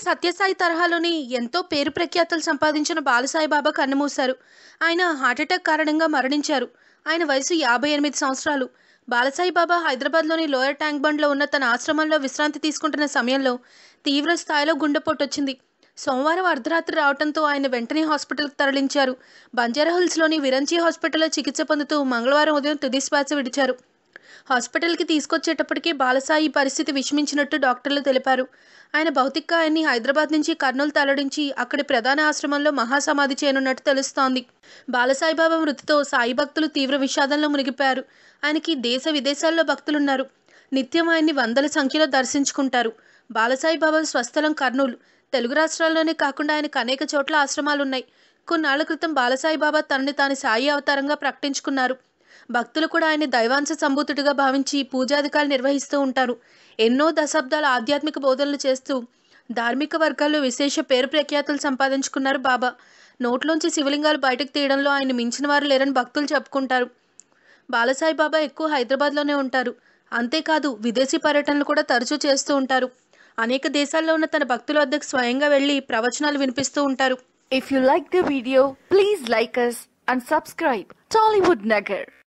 సత్యసాయి తరహాలోని ఎంతో పేరు ప్రఖ్యాతలు సంపాదించిన బాలసాయిబాబా కన్నుమూశారు ఆయన హార్ట్అటాక్ కారణంగా మరణించారు ఆయన వయసు యాభై ఎనిమిది సంవత్సరాలు బాలసాయిబాబా హైదరాబాద్లోని లోయర్ ట్యాంక్ బండ్లో ఉన్న తన ఆశ్రమంలో విశ్రాంతి తీసుకుంటున్న సమయంలో తీవ్ర స్థాయిలో గుండెపోటు వచ్చింది సోమవారం అర్ధరాత్రి రావడంతో ఆయన వెంటనే హాస్పిటల్కి తరలించారు బంజారాహిల్స్లోని విరంచి హాస్పిటల్లో చికిత్స పొందుతూ మంగళవారం ఉదయం తుది శ్వాస విడిచారు హాస్పిటల్కి తీసుకొచ్చేటప్పటికి బాలసాయి పరిస్థితి విషమించినట్టు డాక్టర్లు తెలిపారు ఆయన భౌతికాయాన్ని హైదరాబాద్ నుంచి కర్నూలు తరలించి అక్కడి ప్రధాన ఆశ్రమంలో మహాసమాధి చేయనున్నట్టు తెలుస్తోంది బాలసాయిబాబా మృతితో సాయి భక్తులు తీవ్ర విషాదంలో మునిగిపోయారు ఆయనకి దేశ విదేశాల్లో భక్తులున్నారు నిత్యం ఆయన్ని వందల సంఖ్యలో దర్శించుకుంటారు బాలసాయిబాబా స్వస్థలం కర్నూలు తెలుగు రాష్ట్రాల్లోనే కాకుండా ఆయనకు అనేక చోట్ల ఆశ్రమాలున్నాయి కొన్నాళ్ల క్రితం బాలసాయిబాబా తనని తాను సాయి అవతారంగా ప్రకటించుకున్నారు భక్తులు కూడా ఆయన దైవాంశ సంభూతుడిగా భావించి పూజాధికారులు నిర్వహిస్తూ ఉంటారు ఎన్నో దశాబ్దాల ఆధ్యాత్మిక బోధనలు చేస్తూ ధార్మిక వర్గాల్లో విశేష పేరు ప్రఖ్యాతులు సంపాదించుకున్నారు బాబా నోట్లోంచి శివలింగాలు బయటకు తీయడంలో ఆయన మించిన వారు లేరని భక్తులు చెప్పుకుంటారు బాలసాయి బాబా ఎక్కువ హైదరాబాద్లోనే ఉంటారు అంతేకాదు విదేశీ పర్యటనలు కూడా తరచూ చేస్తూ ఉంటారు అనేక దేశాల్లో ఉన్న తన భక్తుల వద్దకు స్వయంగా వెళ్ళి ప్రవచనాలు వినిపిస్తూ ఉంటారు If you like the video, please like us and subscribe. Tollywood Nagar.